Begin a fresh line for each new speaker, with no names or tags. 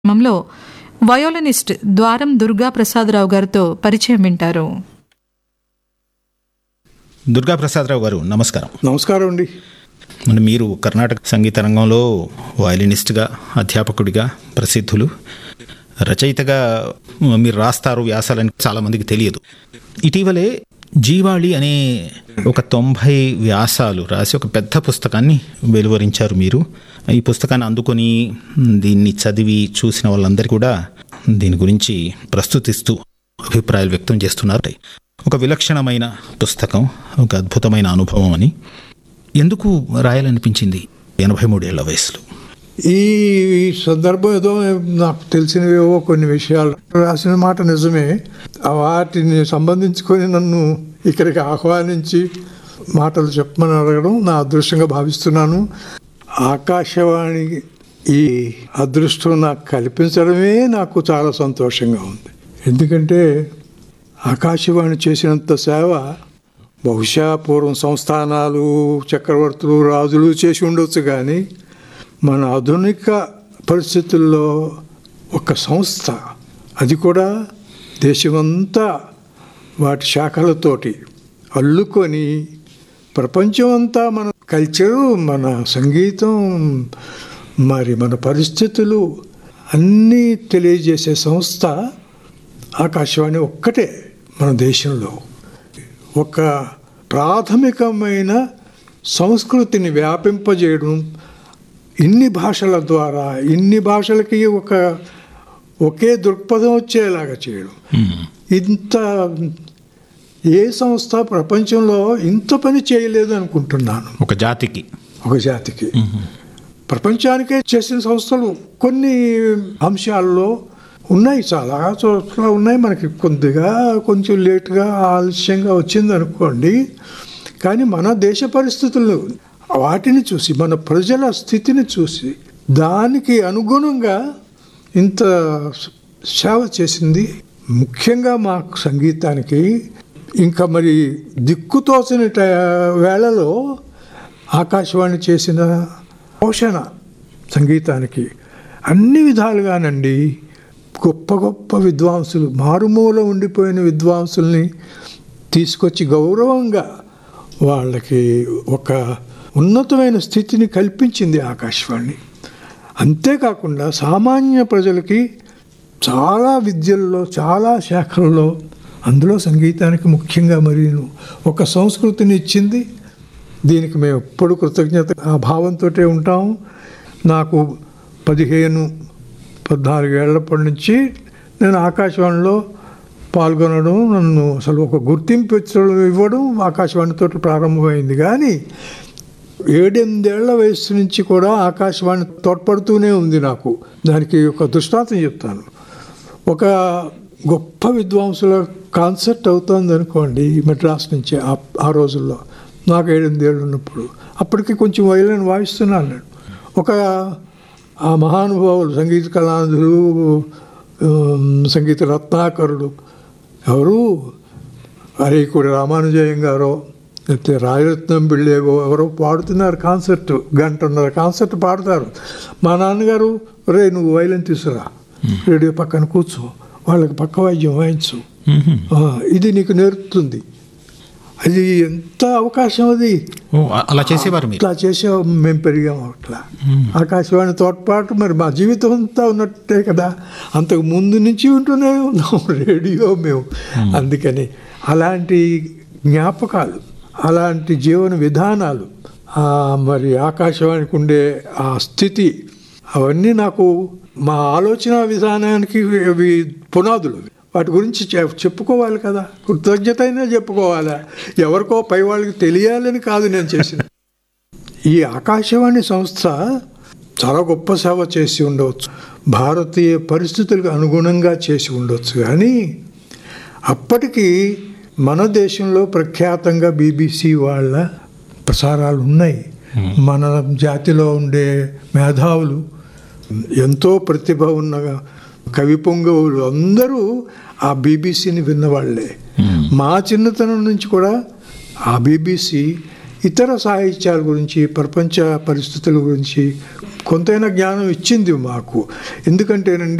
కార్యక్రమంలో వయోలినిస్ట్ ద్వారం దుర్గా ప్రసాదరావు గారితో పరిచయం వింటారు
దుర్గా ప్రసాదరావు గారు నమస్కారం
నమస్కారం అండి
మరి మీరు కర్ణాటక సంగీత రంగంలో వయలినిస్ట్గా అధ్యాపకుడిగా ప్రసిద్ధులు రచయితగా మీరు రాస్తారు వ్యాసాలని చాలామందికి తెలియదు ఇటీవలే జీవాళి అనే ఒక తొంభై వ్యాసాలు రాసి ఒక పెద్ద పుస్తకాన్ని వెలువరించారు మీరు ఈ పుస్తకాన్ని అందుకొని దీన్ని చదివి చూసిన వాళ్ళందరూ కూడా దీని గురించి ప్రస్తుతిస్తూ అభిప్రాయాలు వ్యక్తం చేస్తున్నారు ఒక విలక్షణమైన పుస్తకం ఒక అద్భుతమైన అనుభవం అని ఎందుకు రాయాలనిపించింది ఎనభై మూడేళ్ల వయసులో
ఈ సందర్భం ఏదో నాకు తెలిసినవేవో కొన్ని విషయాలు రాసిన మాట నిజమే ఆ వాటిని సంబంధించుకొని నన్ను ఇక్కడికి ఆహ్వానించి మాటలు చెప్పమని అడగడం నా అదృష్టంగా భావిస్తున్నాను ఆకాశవాణి ఈ అదృష్టం నాకు కల్పించడమే నాకు చాలా సంతోషంగా ఉంది ఎందుకంటే ఆకాశవాణి చేసినంత సేవ బహుశా పూర్వం సంస్థానాలు చక్రవర్తులు రాజులు చేసి ఉండొచ్చు కానీ మన ఆధునిక పరిస్థితుల్లో ఒక సంస్థ అది కూడా దేశమంతా వాటి శాఖలతోటి అల్లుకొని ప్రపంచం అంతా మన కల్చరు మన సంగీతం మరి మన పరిస్థితులు అన్నీ తెలియజేసే సంస్థ ఆకాశవాణి ఒక్కటే మన దేశంలో ఒక ప్రాథమికమైన సంస్కృతిని వ్యాపింపజేయడం ఇన్ని భాషల ద్వారా ఇన్ని భాషలకి ఒక ఒకే దృక్పథం వచ్చేలాగా చేయడం ఇంత ఏ సంస్థ ప్రపంచంలో ఇంత పని చేయలేదు అనుకుంటున్నాను
ఒక జాతికి
ఒక జాతికి ప్రపంచానికే చేసిన సంస్థలు కొన్ని అంశాల్లో ఉన్నాయి చాలా చోట్ల ఉన్నాయి మనకి కొద్దిగా కొంచెం లేటుగా ఆలస్యంగా వచ్చింది అనుకోండి కానీ మన దేశ పరిస్థితులు వాటిని చూసి మన ప్రజల స్థితిని చూసి దానికి అనుగుణంగా ఇంత సేవ చేసింది ముఖ్యంగా మా సంగీతానికి ఇంకా మరి దిక్కుతోచని వేళలో ఆకాశవాణి చేసిన పోషణ సంగీతానికి అన్ని విధాలుగానండి గొప్ప గొప్ప విద్వాంసులు మారుమూల ఉండిపోయిన విద్వాంసుల్ని తీసుకొచ్చి గౌరవంగా వాళ్ళకి ఒక ఉన్నతమైన స్థితిని కల్పించింది ఆకాశవాణి అంతేకాకుండా సామాన్య ప్రజలకి చాలా విద్యల్లో చాలా శాఖల్లో అందులో సంగీతానికి ముఖ్యంగా మరి ఒక సంస్కృతిని ఇచ్చింది దీనికి మేము ఎప్పుడు కృతజ్ఞత ఆ భావంతో ఉంటాము నాకు పదిహేను పద్నాలుగేళ్లప్పటి నుంచి నేను ఆకాశవాణిలో పాల్గొనడం నన్ను అసలు ఒక గుర్తింపు ఇవ్వడం ఆకాశవాణితో ప్రారంభమైంది కానీ ఏడెనిమిదేళ్ల వయసు నుంచి కూడా ఆకాశవాణి తోడ్పడుతూనే ఉంది నాకు దానికి ఒక దృష్టాంతం చెప్తాను ఒక గొప్ప విద్వాంసుల కాన్సర్ట్ అవుతుంది అనుకోండి మెడ్రాస్ నుంచి ఆ రోజుల్లో నాకు ఏడెనిమిదేళ్ళు ఉన్నప్పుడు అప్పటికి కొంచెం వైలన్ వాయిస్తున్నాను నేను ఒక ఆ మహానుభావులు సంగీత కళాంధులు సంగీత రత్నాకరుడు ఎవరు అరేకుడి రామానుజయం గారో లేకపోతే రాజరత్నం బిళ్ళేవో ఎవరో పాడుతున్నారు కాన్సర్ట్ గంటన్నర కాన్సర్ట్ పాడతారు మా నాన్నగారు రే నువ్వు వైలెన్ తీసుకురా రేడియో పక్కన కూర్చో వాళ్ళకి పక్క వాయిద్యం వాయించు ఇది నీకు నేర్పుతుంది అది ఎంత అవకాశం అది
అలా చేసేవారు మీరు
అట్లా చేసే మేము పెరిగాము అట్లా ఆకాశవాణి తోడ్పాటు మరి మా జీవితం అంతా ఉన్నట్టే కదా అంతకు ముందు నుంచి ఉంటూనే ఉన్నాం రేడియో మేము అందుకని అలాంటి జ్ఞాపకాలు అలాంటి జీవన విధానాలు మరి ఆకాశవాణికి ఉండే ఆ స్థితి అవన్నీ నాకు మా ఆలోచన విధానానికి అవి పునాదులు వాటి గురించి చెప్పుకోవాలి కదా కృతజ్ఞత అయినా చెప్పుకోవాలా ఎవరికో పై వాళ్ళకి తెలియాలని కాదు నేను చేసిన ఈ ఆకాశవాణి సంస్థ చాలా గొప్ప సేవ చేసి ఉండవచ్చు భారతీయ పరిస్థితులకు అనుగుణంగా చేసి ఉండవచ్చు కానీ అప్పటికి మన దేశంలో ప్రఖ్యాతంగా బీబీసీ వాళ్ళ ప్రసారాలు ఉన్నాయి మన జాతిలో ఉండే మేధావులు ఎంతో ప్రతిభ ఉన్న కవి పొంగవులు అందరూ ఆ బీబీసీని విన్నవాళ్లే మా చిన్నతనం నుంచి కూడా ఆ బీబీసీ ఇతర సాహిత్యాల గురించి ప్రపంచ పరిస్థితుల గురించి కొంతైనా జ్ఞానం ఇచ్చింది మాకు ఎందుకంటేనండి